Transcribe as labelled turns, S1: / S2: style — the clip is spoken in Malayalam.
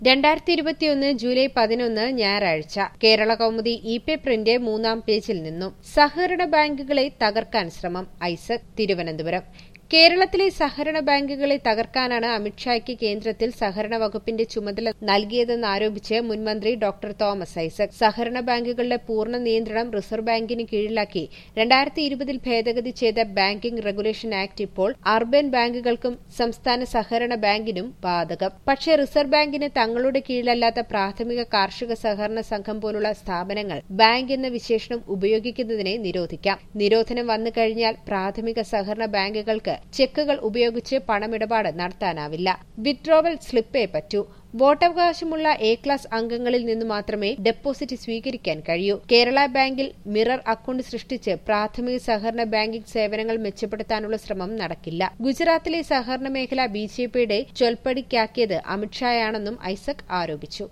S1: രണ്ടായിരത്തി ഇരുപത്തിയൊന്ന് ജൂലൈ പതിനൊന്ന് ഞായറാഴ്ച Kerala Kaumudi epaper print മൂന്നാം പേജിൽ നിന്നും സഹകരണ ബാങ്കുകളെ തകർക്കാൻ ശ്രമം ഐസക് തിരുവനന്തപുരം കേരളത്തിലെ സഹകരണ ബാങ്കുകളെ തകർക്കാനാണ് അമിത്ഷായ്ക്ക് കേന്ദ്രത്തിൽ സഹകരണ വകുപ്പിന്റെ ചുമതല നൽകിയതെന്നാരോപിച്ച് മുൻമന്ത്രി ഡോക്ടർ തോമസ് ഐസക് സഹകരണ ബാങ്കുകളുടെ പൂർണ്ണ നിയന്ത്രണം റിസർവ് ബാങ്കിന് കീഴിലാക്കി രണ്ടായിരത്തി ഇരുപതിൽ ഭേദഗതി ചെയ്ത ബാങ്കിംഗ് റെഗുലേഷൻ ആക്ട് ഇപ്പോൾ അർബൻ ബാങ്കുകൾക്കും സംസ്ഥാന സഹകരണ ബാങ്കിനും ബാധകം പക്ഷേ റിസർവ് ബാങ്കിന് തങ്ങളുടെ കീഴിലല്ലാത്ത പ്രാഥമിക കാർഷിക സഹകരണ സംഘം പോലുള്ള സ്ഥാപനങ്ങൾ ബാങ്ക് എന്ന വിശേഷണം ഉപയോഗിക്കുന്നതിനെ നിരോധിക്കാം നിരോധനം വന്നു കഴിഞ്ഞാൽ പ്രാഥമിക സഹകരണ ബാങ്കുകൾക്ക് ചെക്കുകൾ ഉപയോഗിച്ച് പണമിടപാട് നടത്താനാവില്ല വിത്ഡ്രോവൽ സ്ലിപ്പേ പറ്റൂ വോട്ടവകാശമുള്ള എ ക്ലാസ് അംഗങ്ങളിൽ നിന്ന് മാത്രമേ ഡെപ്പോസിറ്റ് സ്വീകരിക്കാൻ കഴിയൂ കേരള ബാങ്കിൽ മിറർ അക്കൌണ്ട് സൃഷ്ടിച്ച് പ്രാഥമിക സഹകരണ ബാങ്കിംഗ് സേവനങ്ങൾ മെച്ചപ്പെടുത്താനുള്ള ശ്രമം നടക്കില്ല ഗുജറാത്തിലെ സഹകരണ മേഖല ബി ജെ പിയുടെ ചൊൽപ്പടിക്കാക്കിയത് അമിത്ഷായാണെന്നും ഐസക് ആരോപിച്ചു